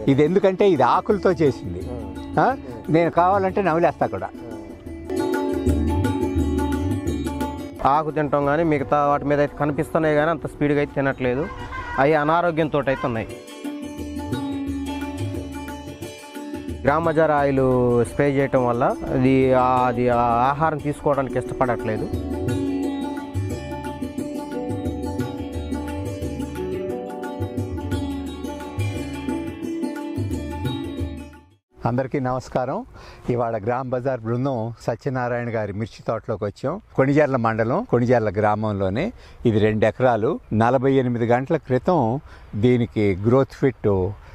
ఇది ఎందుకంటే ఇది ఆకులతో చేసింది ఆ? నేను కావాలంటే నవలేస్తా కూడా ఆకు తింటాం కానీ మిగతా వాటి మీద అయితే కనిపిస్తున్నాయి కానీ అంత స్పీడ్గా అయితే తినట్లేదు అవి అనారోగ్యంతో అయితే ఉన్నాయి గ్రామజార ఆయిల్ స్ప్రే చేయటం వల్ల అది ఆ- అది ఆ ఆహారం తీసుకోవడానికి ఇష్టపడట్లేదు అందరికీ నమస్కారం ఇవాళ గ్రామ్ బజార్ బృందం సత్యనారాయణ గారి మిర్చి తోటలోకి వచ్చాం కొణిజర్ల మండలం కొణిజర్ల గ్రామంలోనే ఇది రెండు ఎకరాలు నలభై ఎనిమిది గంటల క్రితం దీనికి growth fit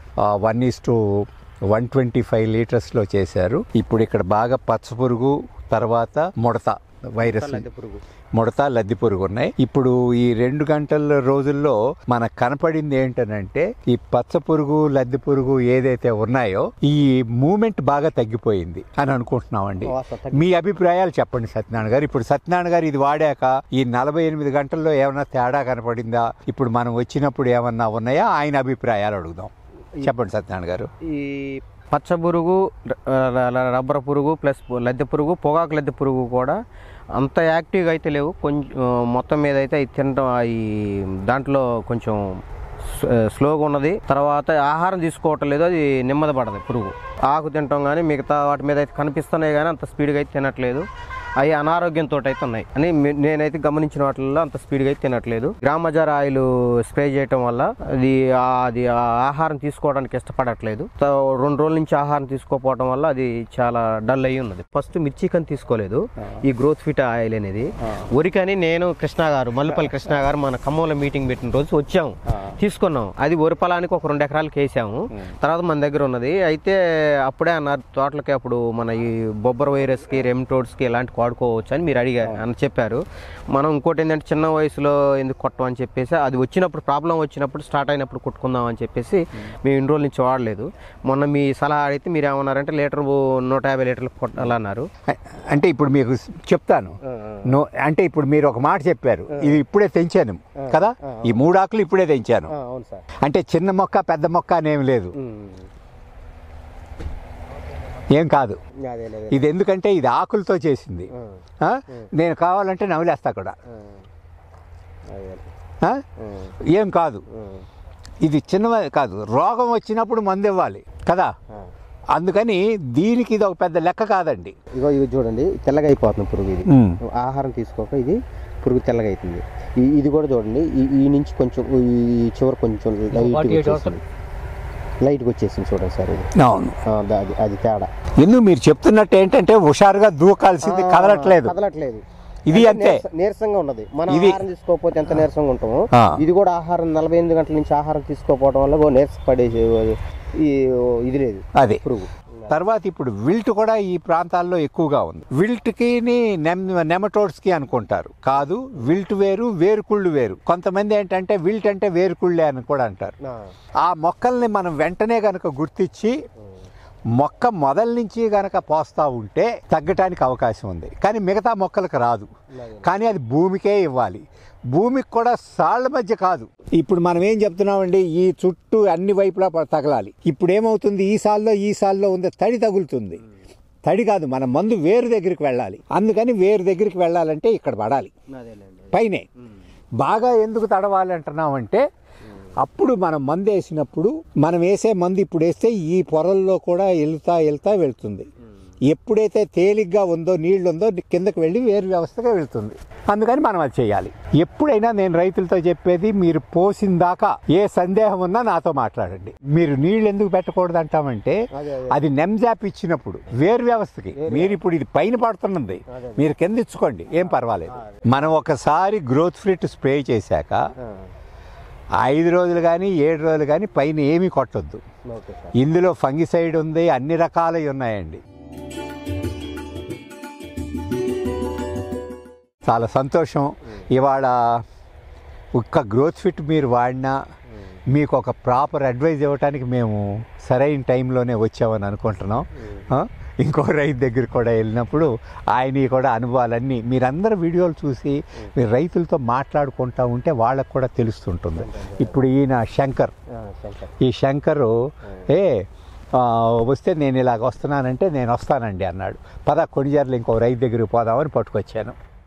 one is to one twenty five లీటర్స్లో చేశారు ఇప్పుడు ఇక్కడ బాగా పచ్చ పురుగు తర్వాత ముడత వైరస్ పురుగు ముడత లద్ది పురుగు ఉన్నాయి ఇప్పుడు ఈ రెండు గంటల రోజుల్లో మనకు కనపడింది ఏంటనంటే ఈ పచ్చ పురుగు లద్ది పురుగు ఏదైతే ఉన్నాయో ఈ మూమెంట్ బాగా తగ్గిపోయింది అని అనుకుంటున్నామండి వాస్తవం. మీ అభిప్రాయాలు చెప్పండి సత్యనారాయణ గారు ఇప్పుడు సత్యనారాయణ గారు ఇది వాడాక ఈ నలభై ఎనిమిది గంటల్లో ఏమన్నా తేడా కనపడిందా ఇప్పుడు మనం వచ్చినప్పుడు ఏమన్నా ఉన్నాయా ఆయన అభిప్రాయాలు అడుగుదాం చెప్పండి సత్యనారాయణ గారు ఈ పచ్చ పురుగు ర- ర- రబ్బర్ పురుగు ప్లస్ లద్దె పురుగు పొగాకు లద్దె పురుగు కూడా అంత యాక్టివ్గా అయితే లేవు కొంచెం ఆ, మొత్తం మీద అయితే అవి తినడం ఈ దాంట్లో కొంచెం స్- స్లోగా ఉన్నది తర్వాత ఆహారం తీసుకోవటం లేదు అది నెమ్మది పడదు పురుగు ఆకు తింటాం కానీ మిగతా వాటి మీద అయితే కనిపిస్తున్నాయి కానీ అంత స్పీడ్గా అయితే తినట్లేదు అవి అనారోగ్యంతో అయితే ఉన్నాయి అని మీ- నేనైతే గమనించిన వాటిల్లో అంత స్పీడ్గా అయితే తినట్లేదు గ్రామజార ఆయిల్ స్ప్రే చేయటం వల్ల అది ఆ- అది ఆ ఆహారం తీసుకోవడానికి ఇష్టపడట్లేదు త- రెండు రోజుల నుంచి ఆహారం తీసుకోకపోవడం వల్ల అది చాలా డల్ అయ్యి ఉన్నది ఫస్ట్ మిర్చి కని తీసుకోలేదు ఈ గ్రోత్ ఫిట్ ఆయిల్ అనేది ఉరికని నేను కృష్ణ గారు మల్లుపల్లి కృష్ణ గారు మన ఖమ్మంలో మీటింగ్ పెట్టిన రోజు వచ్చాము తీసుకున్నాం అది వరి పొలానికి ఒక రెండు ఎకరాలకు వేసాము తర్వాత మన దగ్గర ఉన్నది అయితే అప్పుడే అన్నారు తోటలకి అప్పుడు మన ఈ బొబ్బర్ వైరస్ కి రెమ్టోడ్స్ కి ఇలాంటి వాడుకోవచ్చు అని మీరు అడిగా అని చెప్పారు మనం ఇంకోటి ఏంటంటే చిన్న వయసులో ఎందుకు కొట్టం అని చెప్పేసి అది వచ్చినప్పుడు ప్రాబ్లం వచ్చినప్పుడు స్టార్ట్ అయినప్పుడు కొట్టుకుందాం అని చెప్పేసి మేము ఇన్ని రోజుల నుంచి వాడలేదు మొన్న మీ సలహా అడిగితే మీరు ఏమన్నారంటే లీటర్ నూట యాభై లీటర్లు కొట్టాలన్నారు అంటే ఇప్పుడు మీకు చెప్తాను నో అంటే ఇప్పుడు మీరు ఒక మాట చెప్పారు ఇది ఇప్పుడే తెంచాను కదా ఈ మూడు ఆకులు ఇప్పుడే తెంచాను అవును సార్ అంటే చిన్న మొక్క పెద్ద మొక్క అనేమి లేదు ఏం కాదు అదే ఇది ఎందుకంటే ఇది ఆకులతో చేసింది ఆ? నేను కావాలంటే నవలేస్తా కూడా ఆ? ఏం కాదు ఇది చిన్న కాదు రోగం వచ్చినప్పుడు మందు ఇవ్వాలి కదా అందుకని దీనికి ఇది ఒక పెద్ద లెక్క కాదండి ఇగో ఇది చూడండి తెల్లగా అయిపోతుంది పురుగు ఇది ఉమ్. ఆహారం తీసుకోక ఇది పురుగు తెల్లగా అవుతుంది ఈ- ఇది కూడా చూడండి ఈ- ఈ నుంచి కొంచెం ఈ చివరి కొంచెం లైట్ వచ్చేసింది లైట్గా వచ్చేసింది చూడండి సార్ ఇది అవును ఆ, దా- అది అది తేడా ఎందుకు మీరు చెప్తున్నట్టు ఏంటంటే హుషారుగా దూకాల్సింది కదలట్లేదు కదలట్లేదు ఇది అంతే నీరస- నీరసంగా ఉన్నది మనం ఇది- ఆహారం తీసుకోకపోతే ఎంత నీరసంగా ఉంటామో ఆ. ఇది కూడా ఆహారం నలభై ఎనిమిది గంటల నుంచి ఆహారం తీసుకోకపోవడం వల్ల ఓ నీరస పడేసి ఈ ఇది లేదు అదే పురుగు తర్వాత ఇప్పుడు విల్ట్ కూడా ఈ ప్రాంతాల్లో ఎక్కువగా ఉంది విల్ట్కి నెమటోడ్స్ కి అనుకుంటారు కాదు విల్ట్ వేరు వేరుకుళ్ళు వేరు కొంతమంది ఏంటంటే విల్ట్ అంటే వేరుకుళ్ళే అని కూడా అంటారు ఆ. ఆ మొక్కల్ని మనం వెంటనే గనక గుర్తించి మొక్క మొదల నుంచి గనక పోస్తా ఉంటే తగ్గటానికి అవకాశం ఉంది కానీ మిగతా మొక్కలకు రాదు కానీ అది భూమికే ఇవ్వాలి భూమికి కూడా సాళ్ల మధ్య కాదు ఇప్పుడు మనం ఏం చెప్తున్నామండి ఈ చుట్టూ అన్ని వైపులా ప- తగలాలి ఇప్పుడు ఏమవుతుంది ఈ సాల్లో ఈ సాల్లో ఉంది తడి తగులుతుంది తడి కాదు మన మందు వేరు దగ్గరికి వెళ్ళాలి అందుకని వేరు దగ్గరికి వెళ్ళాలంటే ఇక్కడ పడాలి అదేలేండి పైనే బాగా ఎందుకు తడవాలి అంటున్నామంటే అప్పుడు మనం మందు వేసినప్పుడు మనం వేసే మందు ఇప్పుడు వేస్తే ఈ పొరల్లో కూడా వెళ్తా వెళ్తా వెళ్తుంది ఎప్పుడైతే తేలిగ్గా ఉందో నీళ్లు ఉందో కిందకి వెళ్ళి వేరు వ్యవస్థగా వెళ్తుంది అందుకని మనం అది చేయాలి ఎప్పుడైనా నేను రైతులతో చెప్పేది మీరు పోసిన దాకా ఏ సందేహం ఉన్నా నాతో మాట్లాడండి మీరు నీళ్లు ఎందుకు పెట్టకూడదు అంటామంటే అదే, అదే. అది నెమ్జాప్ ఇచ్చినప్పుడు వేరు వ్యవస్థకి మీరు ఇప్పుడు ఇది పైన పడుతున్నది మీరు కింద ఇచ్చుకోండి ఏం పర్వాలేదు మనం ఒకసారి గ్రోత్ ఫ్రిట్ స్ప్రే చేశాక ఐదు రోజులు కానీ ఏడు రోజులు కానీ పైన ఏమీ కొట్టొద్దు ఓకే సార్ ఇందులో ఫంగిసైడ్ ఉంది అన్ని రకాలవి ఉన్నాయండి చాలా సంతోషం ఇవాళ ఒక్క గ్రోత్ ఫిట్ మీరు వాడినా మీకు ఒక ప్రాపర్ అడ్వైజ్ ఇవ్వడానికి మేము సరైన టైంలోనే వచ్చామని అనుకుంటున్నాం ఆ? ఇంకో రైతు దగ్గర కూడా వెళ్ళినప్పుడు ఆయన కూడా అనుభవాలన్నీ మీరందరూ వీడియోలు చూసి మీరు రైతులతో మాట్లాడుకుంటా ఉంటే వాళ్ళకు కూడా తెలుస్తుంటుంది ఇప్పుడు ఈయన శంకర్ ఆ. శంకర్ ఈ శంకరు ఏ ఆ, వస్తే నేను ఇలాగ వస్తున్నానంటే నేను వస్తానండి అన్నాడు పద కొణిజర్లు ఇంకో రైతు దగ్గరికి పోదామని పట్టుకొచ్చాను